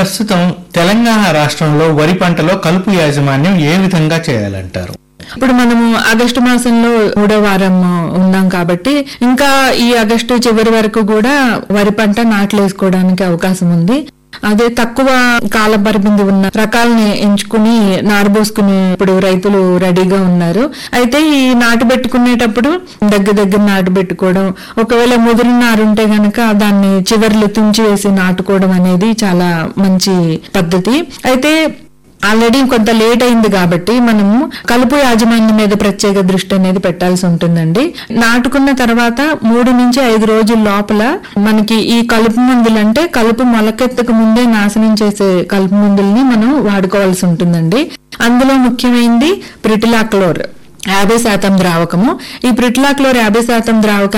ప్రస్తుతం తెలంగాణ రాష్ట్రంలో వరి పంటలో కలుపు యాజమాన్యం ఏ విధంగా చేయాలంటారు ఇప్పుడు మనము ఆగస్టు మాసంలో మూడో వారం ఉన్నాం కాబట్టి ఇంకా ఈ ఆగస్టు చివరి వరకు కూడా వరి పంట నాట్లు వేసుకోవడానికి అవకాశం ఉంది అదే తక్కువ కాల పరిమితి ఉన్న రకాలని ఎంచుకుని నారబోసుకుని ఇప్పుడు రైతులు రెడీగా ఉన్నారు అయితే ఈ నాటు పెట్టుకునేటప్పుడు దగ్గర దగ్గర నాటు పెట్టుకోవడం ఒకవేళ ముదిరిన నారు ఉంటే గనక దాన్ని చివర్లు తుంచి వేసి నాటుకోవడం అనేది చాలా మంచి పద్ధతి అయితే ఆల్రెడీ కొంత లేట్ అయింది కాబట్టి మనము కలుపు యాజమాన్యం మీద ప్రత్యేక దృష్టి అనేది పెట్టాల్సి ఉంటుందండి నాటుకున్న తర్వాత మూడు నుంచి ఐదు రోజుల లోపల మనకి ఈ కలుపు మందులు అంటే కలుపు మొలకెత్తక ముందే నాశనం చేసే కలుపు మందుల్ని మనం వాడుకోవాల్సి ఉంటుందండి అందులో ముఖ్యమైనది ప్రిటిలాక్లోర్ యాభై శాతం ద్రావకము ఈ ప్రిటిలాక్లోర్ యాభై శాతం ద్రావకాన్ని